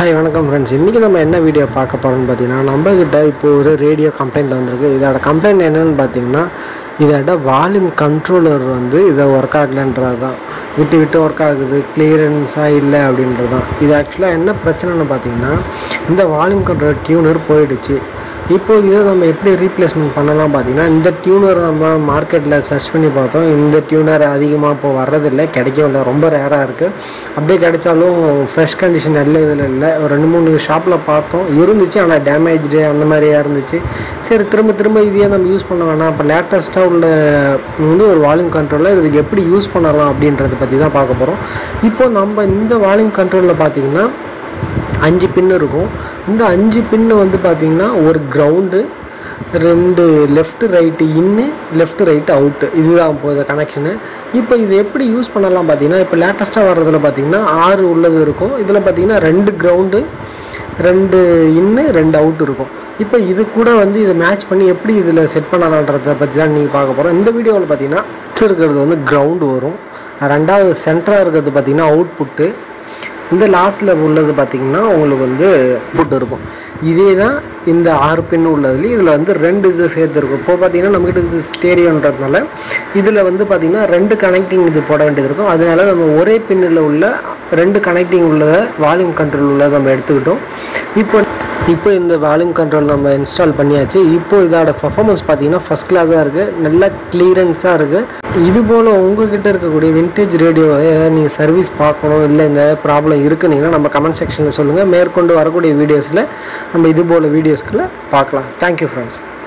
hi வணக்கம் friends இன்றைக்கி நம்ம என்ன வீடியோ பார்க்க போகிறோம்னு பார்த்தீங்கன்னா நம்மக்கிட்ட இப்போ ஒரு ரேடியோ கம்ப்ளைண்ட் வந்திருக்கு இதோட கம்ப்ளைண்ட் என்னென்னு பார்த்தீங்கன்னா இதோட வால்யூம் கண்ட்ரோலர் வந்து இதை ஒர்க் ஆகலைன்றது தான் விட்டு விட்டு ஒர்க் ஆகுது கிளியரன்ஸாக இல்லை அப்படின்றது தான் இது ஆக்சுவலாக என்ன பிரச்சனைன்னு பார்த்தீங்கன்னா இந்த வால்யூம் கண்ட்ரோலர் டியூனர் போயிடுச்சு இப்போ இதை நம்ம எப்படி ரீப்ளேஸ்மெண்ட் பண்ணலாம் பார்த்தீங்கன்னா இந்த டியூனர் நம்ம மார்க்கெட்டில் சர்ச் பண்ணி பார்த்தோம் இந்த டியூனர் அதிகமாக இப்போ வர்றதில்லை கிடைக்கவும் இல்லை ரொம்ப ரேராக இருக்குது அப்படியே கிடைச்சாலும் ஃப்ரெஷ் கண்டிஷன் நல்ல இதில் இல்லை ஒரு ரெண்டு மூணு ஷாப்பில் பார்த்தோம் இருந்துச்சு ஆனால் டேமேஜ்டு அந்த மாதிரியா இருந்துச்சு சரி திரும்ப திரும்ப இதையே நம்ம யூஸ் பண்ண வேணாம் இப்போ லேட்டஸ்ட்டாக உள்ள வந்து ஒரு வால்யூம் கண்ட்ரோலர் இதுக்கு எப்படி யூஸ் பண்ணலாம் அப்படின்றத பற்றி தான் பார்க்க போகிறோம் இப்போ நம்ம இந்த வால்யூம் கண்ட்ரோலில் பார்த்தீங்கன்னா அஞ்சு பின்னு இருக்கும் இந்த அஞ்சு பின்னு வந்து பார்த்திங்கன்னா ஒரு கிரவுண்டு ரெண்டு லெஃப்ட் ரைட்டு இன்னு லெஃப்ட் ரைட்டு அவுட்டு இதுதான் போகுது கனெக்ஷனு இப்போ இது எப்படி யூஸ் பண்ணலாம் பார்த்தீங்கன்னா இப்போ லேட்டஸ்ட்டாக வர்றதுல பார்த்தீங்கன்னா ஆறு உள்ளது இருக்கும் இதில் பார்த்தீங்கன்னா ரெண்டு கிரவுண்டு ரெண்டு இன்னு ரெண்டு அவுட் இருக்கும் இப்போ இது கூட வந்து இதை மேட்ச் பண்ணி எப்படி இதில் செட் பண்ணலான்றதை பற்றி தான் நீங்கள் பார்க்க போகிறோம் இந்த வீடியோவில் பார்த்தீங்கன்னா first இருக்கிறது வந்து கிரவுண்டு வரும் ரெண்டாவது சென்டராக இருக்கிறது பார்த்தீங்கன்னா அவுட்புட்டு இந்த லாஸ்ட்டில் உள்ளது பார்த்திங்கன்னா உங்களுக்கு வந்து புட் இருக்கும் இதே தான் இந்த ஆறு பின் உள்ளதுலேயும் இதில் வந்து ரெண்டு இது சேர்த்துருக்கும் இப்போ பார்த்தீங்கன்னா நம்மக்கிட்ட இது ஸ்டேரியோன்றதுனால இதில் வந்து பார்த்திங்கன்னா ரெண்டு கனெக்டிங் இது போட வேண்டியது இருக்கும் அதனால நம்ம ஒரே பின்னில் உள்ள ரெண்டு கனெக்டிங் உள்ளதை வால்யூம் கண்ட்ரோல் உள்ளதை நம்ம எடுத்துக்கிட்டோம் இப்போ இப்போ இந்த வால்யூம் கண்ட்ரோல் நம்ம இன்ஸ்டால் பண்ணியாச்சு இப்போ இதோட பர்ஃபார்மன்ஸ் பார்த்தீங்கன்னா ஃபஸ்ட் கிளாஸாக இருக்குது நல்ல கிளியரன்ஸாக இருக்குது இது போல் உங்ககிட்ட இருக்கக்கூடிய விண்டேஜ் ரேடியோ ஏதாவது நீங்கள் சர்வீஸ் பார்க்கணும் இல்லை இந்த ப்ராப்ளம் இருக்குன்னீங்கன்னா நம்ம கமெண்ட் செக்ஷனில் சொல்லுங்கள் மேற்கொண்டு வரக்கூடிய வீடியோஸில் நம்ம இது போல் வீடியோஸ்களை பார்க்கலாம் தேங்க்யூ ஃப்ரெண்ட்ஸ்